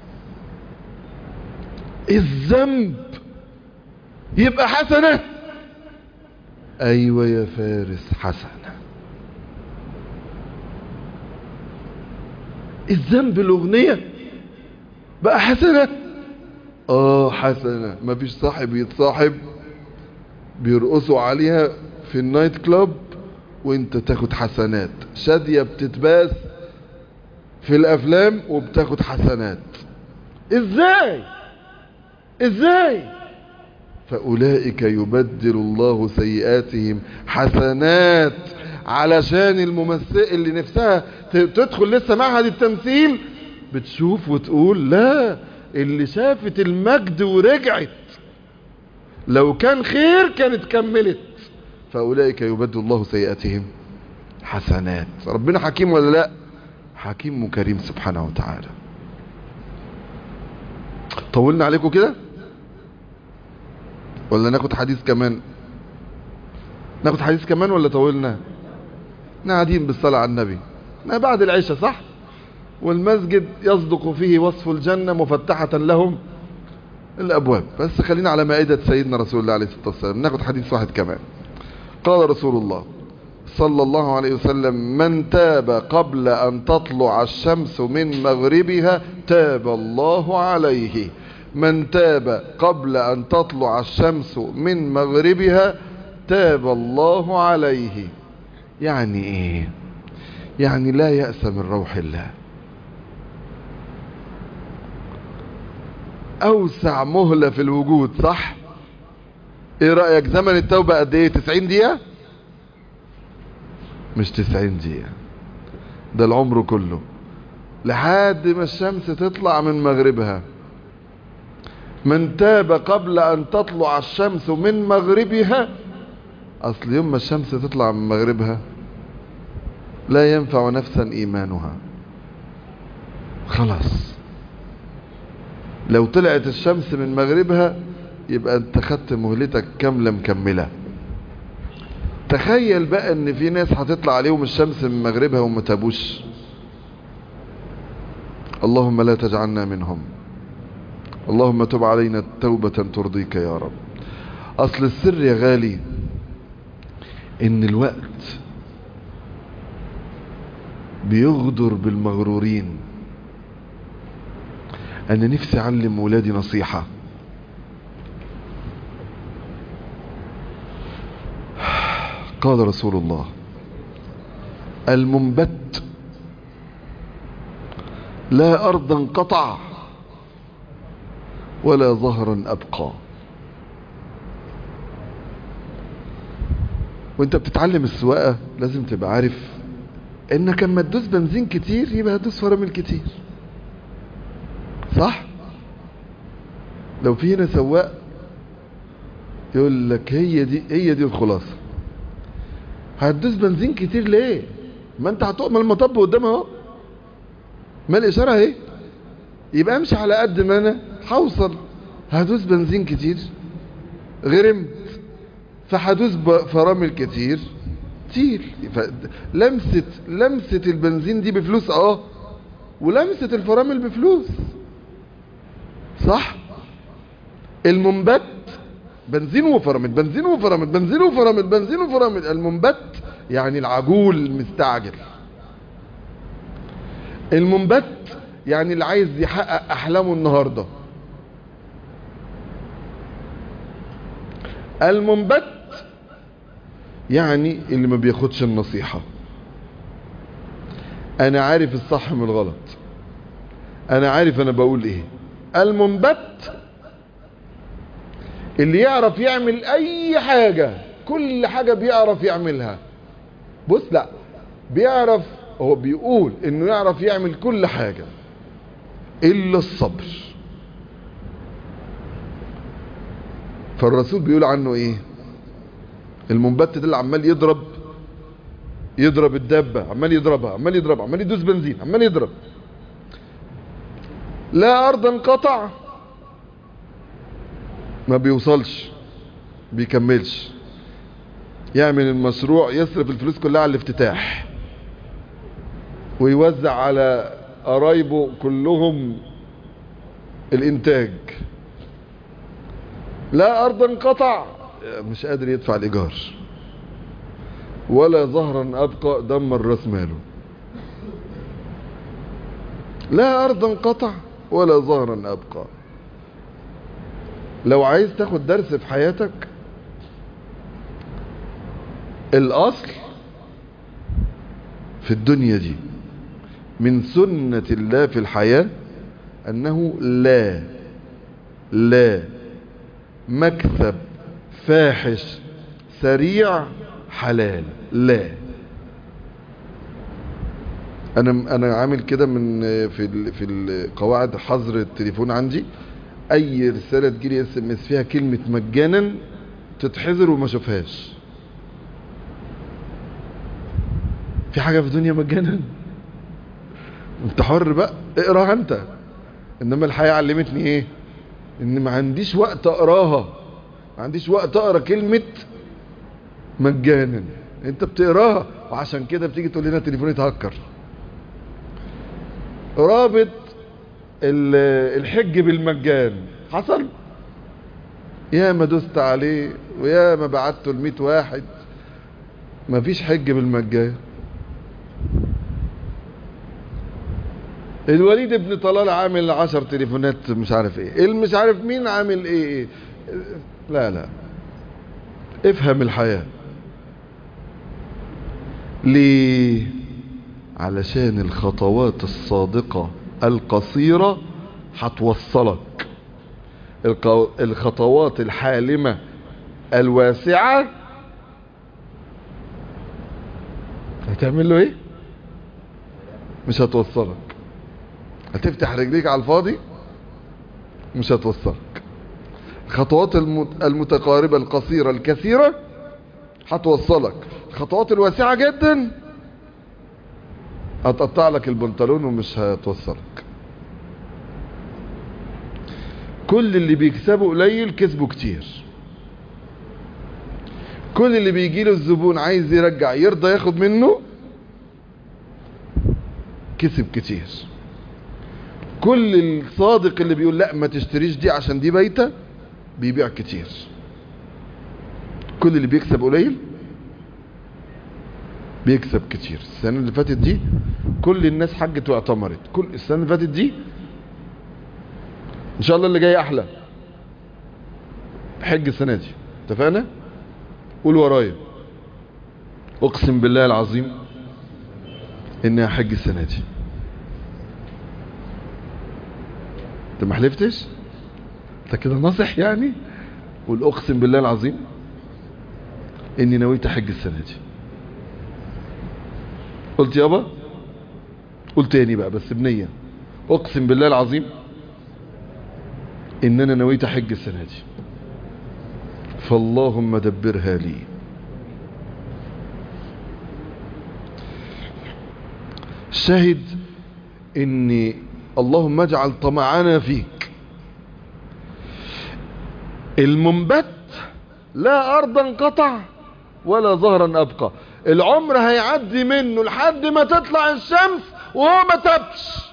C: الذنب يبقى حسنة أيوة يا فارس حسنة الذنب الأغنية بقى حسنة اه حسنة مفيش صاحب يتصاحب بيرقصوا عليها في النايت كلاب وانت تاخد حسنات شادية بتتباس في الافلام وبتاخد حسنات ازاي ازاي فاولئك يبدل الله سيئاتهم حسنات علشان الممثل اللي نفسها تدخل لسه معهد التمثيل بتشوف وتقول لا اللي شافت المجد ورجعت لو كان خير كانت كملت فأولئك يبدل الله سيئاتهم حسنات ربنا حكيم ولا لا حكيم وكريم سبحانه وتعالى طولنا عليكم كده ولا ناخد حديث كمان ناخد حديث كمان ولا طولنا احنا قاعدين بالصلاة على النبي ما بعد العشاء صح والمسجد يصدق فيه وصف الجنة مفتحة لهم الابواب بس خلينا على مائدة سيدنا رسول الله عليه الصلاة والسلام ناخد حديث واحد كمان قال رسول الله صلى الله عليه وسلم من تاب قبل أن تطلع الشمس من مغربها تاب الله عليه من تاب قبل أن تطلع الشمس من مغربها تاب الله عليه يعني ايه يعني لا يأس من روح الله اوسع مهلة في الوجود صح ايه رأيك زمن التوبة قد ايه 90 دقيقة مش 90 دقيقة ده العمر كله لحد ما الشمس تطلع من مغربها من تاب قبل ان تطلع الشمس من مغربها اصل يوم ما الشمس تطلع من مغربها لا ينفع نفسا ايمانها خلاص لو طلعت الشمس من مغربها يبقى انت خدت مهلتك كاملة مكملة تخيل بقى ان في ناس هتطلع عليهم الشمس من مغربها وما تابوش اللهم لا تجعلنا منهم اللهم تب علينا توبة ترضيك يا رب اصل السر يا غالي ان الوقت بيغدر بالمغرورين انا نفسي اعلم ولادي نصيحة قال رسول الله المنبت لا ارضا قطع ولا ظهرا ابقى وانت بتتعلم السواقة لازم تبقى عارف انك اما تدوس بنزين كتير يبقى هتدوس فرامل كتير صح لو في هنا سواق يقول لك هي دي هي دي الخلاصة هتدوس بنزين كتير ليه ما انت هتقوم المطب قدام اهو ما الاشارة اهي يبقى امشي على قد ما انا هوصل هدوس بنزين كتير غرمت فهدوس فرامل كتير كتير لمسة لمسة البنزين دي بفلوس اه ولمسة الفرامل بفلوس صح المنبت بنزين وفرامل بنزين وفرامل بنزين وفرامل بنزين وفرامل المنبت يعني العجول المستعجل المنبت يعني اللي عايز يحقق احلامه النهارده المنبت يعني اللي ما بياخدش النصيحة انا عارف الصح من الغلط انا عارف انا بقول ايه المنبت اللي يعرف يعمل اي حاجة كل حاجة بيعرف يعملها بص لا بيعرف هو بيقول انه يعرف يعمل كل حاجة الا الصبر فالرسول بيقول عنه ايه المنبت ده اللي عمال يضرب يضرب الدابة عمال يضربها عمال يضربها عمال يدوس بنزين عمال يضرب لا ارضا قطع ما بيوصلش بيكملش يعمل المشروع يصرف الفلوس كلها على الافتتاح ويوزع على قرايبه كلهم الانتاج لا ارضا قطع مش قادر يدفع الايجار ولا ظهرا ابقى دمر راس ماله لا ارضا قطع ولا ظهرا ابقى لو عايز تاخد درس في حياتك الاصل في الدنيا دي من سنة الله في الحياة انه لا لا مكسب فاحش سريع حلال لا انا انا عامل كده من في ال في القواعد حظر التليفون عندي اي رساله تجيلي اس ام اس فيها كلمه مجانا تتحذر وما اشوفهاش في حاجه في الدنيا مجانا انت حر بقى اقراها انت انما الحياه علمتني ايه ان ما عنديش وقت اقراها ما عنديش وقت اقرا كلمه مجانا انت بتقراها وعشان كده بتيجي تقول لنا تليفوني اتهكر رابط الحج بالمجان حصل يا ما دست عليه ويا ما بعته لمئة واحد ما فيش حج بالمجان الوليد ابن طلال عامل عشر تليفونات مش عارف ايه المش عارف مين عامل ايه, إيه. لا لا افهم الحياة ليه علشان الخطوات الصادقة القصيرة هتوصلك القو- الخطوات الحالمة الواسعة هتعمل له ايه مش هتوصلك هتفتح رجليك على الفاضي مش هتوصلك الخطوات المت- المتقاربة القصيرة الكثيرة هتوصلك الخطوات الواسعة جدا هتقطع لك البنطلون ومش هتوصلك كل اللي بيكسبوا قليل كسبوا كتير كل اللي بيجي له الزبون عايز يرجع يرضى ياخد منه كسب كتير كل الصادق اللي بيقول لا ما تشتريش دي عشان دي بايته بيبيع كتير كل اللي بيكسب قليل بيكسب كتير السنة اللي فاتت دي كل الناس حجت واعتمرت كل السنة اللي فاتت دي ان شاء الله اللي جاي احلى حج السنة دي اتفقنا قول ورايا اقسم بالله العظيم اني هحج السنة دي انت ما حلفتش انت كده ناصح يعني قول اقسم بالله العظيم اني نويت احج السنة دي قلت يابا قلت تاني بقى بس بنية اقسم بالله العظيم ان انا نويت احج السنة دي فاللهم دبرها لي شهد اني اللهم اجعل طمعنا فيك المنبت لا ارضا قطع ولا ظهرا ابقى العمر هيعدي منه لحد ما تطلع الشمس وهو ما تبش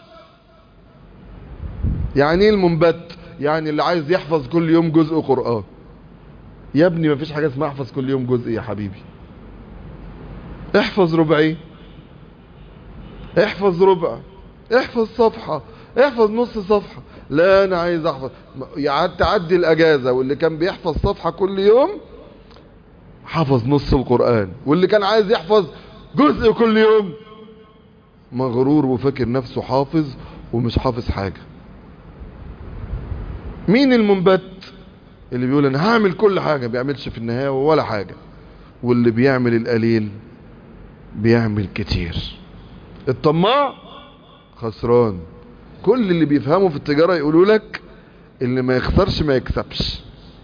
C: يعني ايه المنبت يعني اللي عايز يحفظ كل يوم جزء قرآن يا ابني مفيش حاجة اسمها احفظ كل يوم جزء يا حبيبي احفظ ربعين احفظ ربع احفظ صفحة احفظ نص صفحة لا انا عايز احفظ يعني تعدي الاجازة واللي كان بيحفظ صفحة كل يوم حفظ نص القرآن واللي كان عايز يحفظ جزء كل يوم مغرور وفاكر نفسه حافظ ومش حافظ حاجة مين المنبت اللي بيقول انا هعمل كل حاجة بيعملش في النهاية ولا حاجة واللي بيعمل القليل بيعمل كتير الطماع خسران كل اللي بيفهموا في التجارة يقولوا لك اللي ما يخسرش ما يكسبش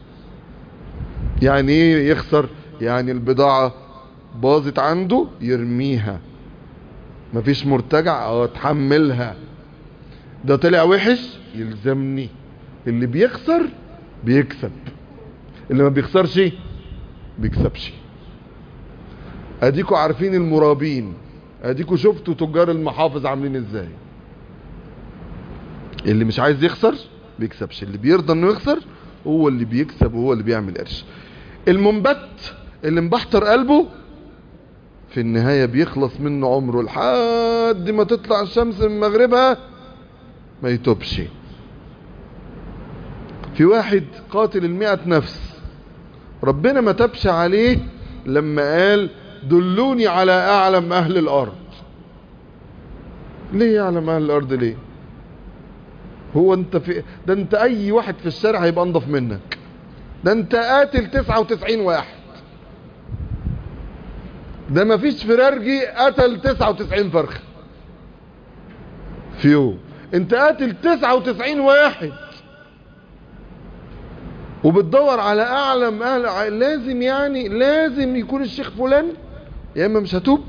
C: يعني ايه يخسر يعني البضاعة باظت عنده يرميها مفيش مرتجع او اتحملها ده طلع وحش يلزمني اللي بيخسر بيكسب اللي ما بيخسرش بيكسبش اديكوا عارفين المرابين اديكوا شفتوا تجار المحافظ عاملين ازاي اللي مش عايز يخسر بيكسبش اللي بيرضى انه يخسر هو اللي بيكسب وهو اللي بيعمل قرش المنبت اللي مبحتر قلبه في النهاية بيخلص منه عمره لحد ما تطلع الشمس من مغربها ما يتوبش في واحد قاتل المئة نفس ربنا ما تبش عليه لما قال دلوني على اعلم اهل الارض ليه يعلم اهل الارض ليه هو انت في ده انت اي واحد في الشارع هيبقى انضف منك ده انت قاتل 99 واحد ده ما فيش فرارجي قتل 99 فرخه في يوم انت قاتل 99 واحد وبتدور على اعلم اهل لازم يعني لازم يكون الشيخ فلان يا اما مش هتوب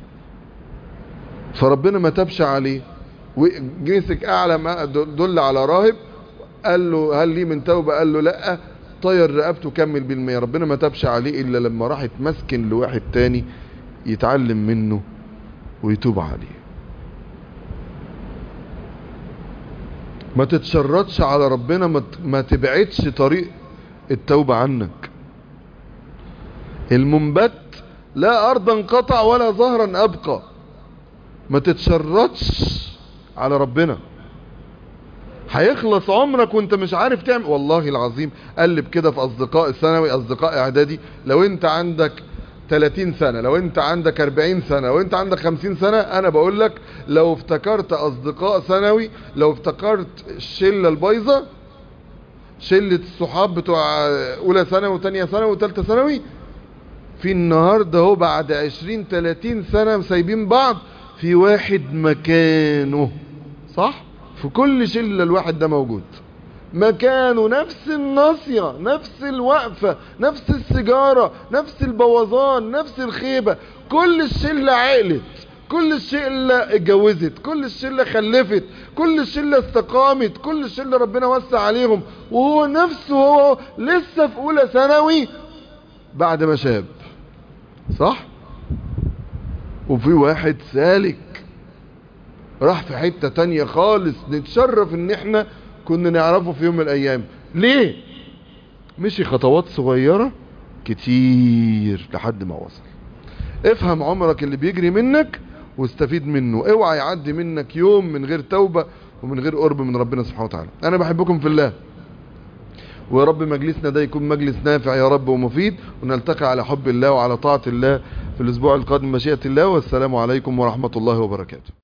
C: فربنا ما تبش عليه وجنسك اعلم دل على راهب قال له هل لي من توبه قال له لا طير رقبته كمل بالمية ربنا ما تبش عليه الا لما راح يتمسكن لواحد تاني يتعلم منه ويتوب عليه ما تتشرطش على ربنا ما تبعدش طريق التوبة عنك المنبت لا أرضا قطع ولا ظهرا أبقى ما تتشرطش على ربنا هيخلص عمرك وانت مش عارف تعمل والله العظيم قلب كده في اصدقاء الثانوي اصدقاء اعدادي لو انت عندك 30 سنة لو انت عندك 40 سنة لو انت عندك 50 سنة انا بقول لك لو افتكرت اصدقاء ثانوي لو افتكرت الشلة البايظة شلة الصحاب بتوع اولى ثانوي وثانيه ثانوي وثالثه ثانوي في النهاردة هو بعد 20 30 سنة سايبين بعض في واحد مكانه صح في كل شلة الواحد ده موجود مكانه نفس الناصية نفس الوقفة نفس السيجارة نفس البوظان نفس الخيبة كل الشلة عقلت كل الشلة اتجوزت كل الشلة خلفت كل الشلة استقامت كل الشلة ربنا وسع عليهم وهو نفسه هو لسه في اولى ثانوي بعد ما شاب صح وفي واحد سالك راح في حتة تانية خالص نتشرف ان احنا كنا نعرفه في يوم من الايام ليه مشي خطوات صغيرة كتير لحد ما وصل افهم عمرك اللي بيجري منك واستفيد منه اوعى يعدي منك يوم من غير توبة ومن غير قرب من ربنا سبحانه وتعالى انا بحبكم في الله ويا رب مجلسنا ده يكون مجلس نافع يا رب ومفيد ونلتقي على حب الله وعلى طاعة الله في الاسبوع القادم مشيئة الله والسلام عليكم ورحمة الله وبركاته